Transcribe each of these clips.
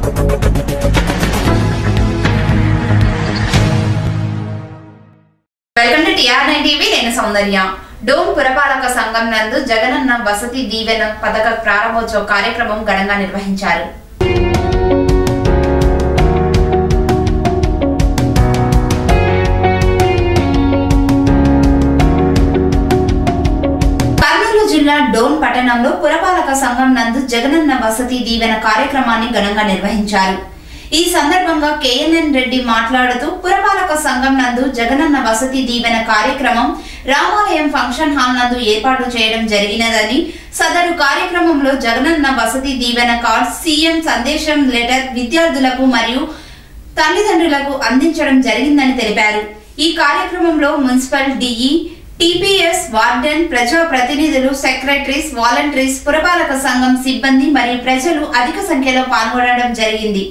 welcome to TR nine TV నేను Soundarya dome పురపాలక సంఘం నందు జగనన్న వసతి దీవెన పథక ప్రారంభోత్సవ కార్యక్రమం ఘనంగా నిర్వహించారు కర్నూలు జిల్లా డోన్ పట్టణంలో పురపాలక సంఘం నందు జగనన్న వసతి దీవెన కార్యక్రమాన్ని ఘనంగా నిర్వహించారు ఈ సందర్భంగా కేఎన్ఎన్ రెడ్డి మాట్లాడుతూ పురపాలక సంఘం నందు జగనన్న వసతి దీవెన కార్యక్రమం రామాలయం ఫంక్షన్ హాల్ నందు ఏర్పాటు చేయడం జరిగినదని సదరు కార్యక్రమంలో జగనన్న వసతి దీవెన కార్డ్ సీఎం సందేశం లెటర్ విద్యార్థులకు మరియు తల్లిదండ్రులకు అందించడం జరిగిందని తెలిపారు ఈ కార్యక్రమంలో మున్సిపల్ డిఈ టిపిఎస్ వార్డెన్ ప్రజా ప్రతినిధులు సెక్రటరీస్ వాలంటీర్స్ పురపాలక సంఘం సిబ్బంది మరియు ప్రజలు అధిక సంఖ్యలో పాల్గొనడం జరిగింది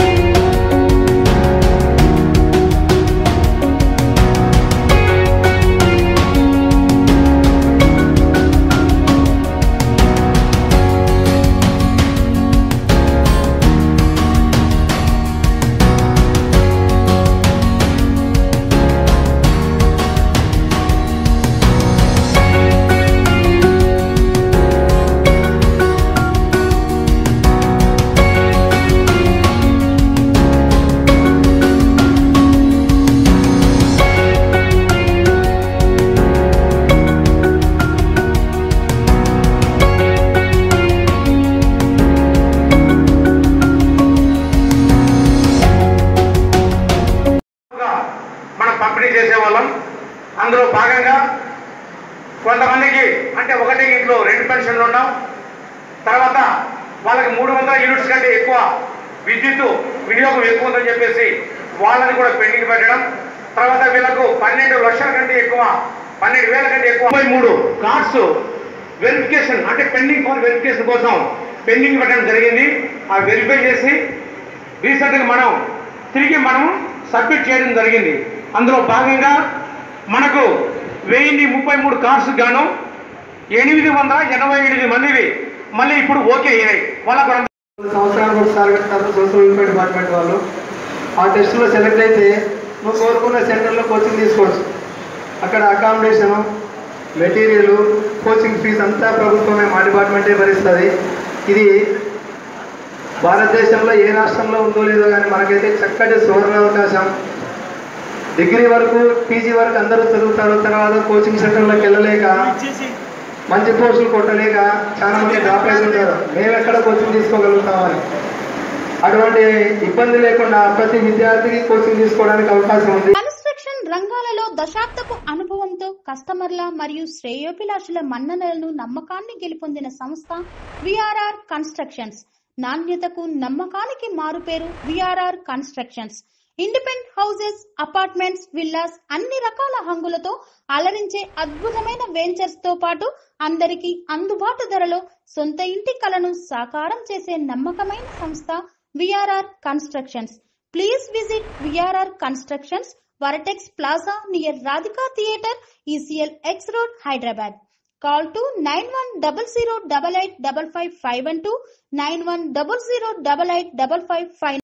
గా మనం పంపిణీ చేసేవాళ్ళం అందులో భాగంగా కొంతమందికి అంటే ఒకటి ఇంట్లో రెండు పెన్షన్లు ఉన్నాం తర్వాత వాళ్ళకి మూడు వందల యూనిట్స్ కంటే ఎక్కువ విద్యుత్ వినియోగం ఎక్కువ ఉందని చెప్పేసి వాళ్ళని కూడా పెండింగ్ పెట్టడం తర్వాత వీళ్ళకు పన్నెండు లక్షల కంటే ఎక్కువ పన్నెండు వేల కంటే ఎక్కువ ముప్పై మూడు కార్డ్స్ వెరిఫికేషన్ అంటే పెండింగ్ ఫర్ వెరిఫికేషన్ కోసం పెండింగ్ పెట్టడం జరిగింది ఆ వెరిఫై చేసి రీసెంట్గా మనం తిరిగి మనం సబ్మిట్ చేయడం జరిగింది అందులో భాగంగా మనకు వెయ్యి ముప్పై మూడు కార్డ్స్ గాను ఎనిమిది వందల ఎనభై ఎనిమిది మందివి మళ్ళీ ఇప్పుడు ఓకే అయినాయి వాళ్ళకు కూడా సంవత్సరానికి ఒకసారి పెడతారు సోషల్ వెల్ఫేర్ డిపార్ట్మెంట్ వాళ్ళు ఆ టెస్ట్లో సెలెక్ట్ అయితే నువ్వు కోరుకున్న సెంటర్లో కోచింగ్ తీసుకోవచ్చు అక్కడ అకామిడేషను మెటీరియల్ కోచింగ్ ఫీజు అంతా ప్రభుత్వమే మా డిపార్ట్మెంటే భరిస్తుంది ఇది భారతదేశంలో ఏ రాష్ట్రంలో ఉందో లేదో కానీ మనకైతే చక్కటి సువర్ణ అవకాశం డిగ్రీ వరకు పీజీ వరకు అందరూ చదువుతారు తర్వాత కోచింగ్ సెంటర్లోకి వెళ్ళలేక మంచి పోస్టులు కొట్టలేక చాలా మంది డ్రాప్ అవుతుంటారు మేము ఎక్కడ కోచింగ్ తీసుకోగలుగుతామని అటువంటి ఇబ్బంది లేకుండా ప్రతి విద్యార్థికి కోచింగ్ తీసుకోవడానికి అవకాశం ఉంది కన్స్ట్రక్షన్ రంగాలలో దశాబ్దపు అనుభవంతో కస్టమర్ల మరియు శ్రేయోభిలాషుల మన్ననలను నమ్మకాన్ని గెలుపొందిన సంస్థ విఆర్ఆర్ కన్స్ట్రక్షన్స్ నాణ్యతకు నమ్మకానికి మారుపేరు VRR constructions independent houses apartments villas అన్ని రకాల హంగులతో అలరించే అద్భుతమైన వెంచర్స్ తో పాటు అందరికీ అందుబాటు ధరలో సొంత ఇంటి కలను సాకారం చేసే నమ్మకమైన సంస్థ VRR constructions please visit VRR constructions Vertex plaza near Radhika theatre ECL X road Hyderabad call to nine one double zero double eight double five five one two nine one double zero double eight double five five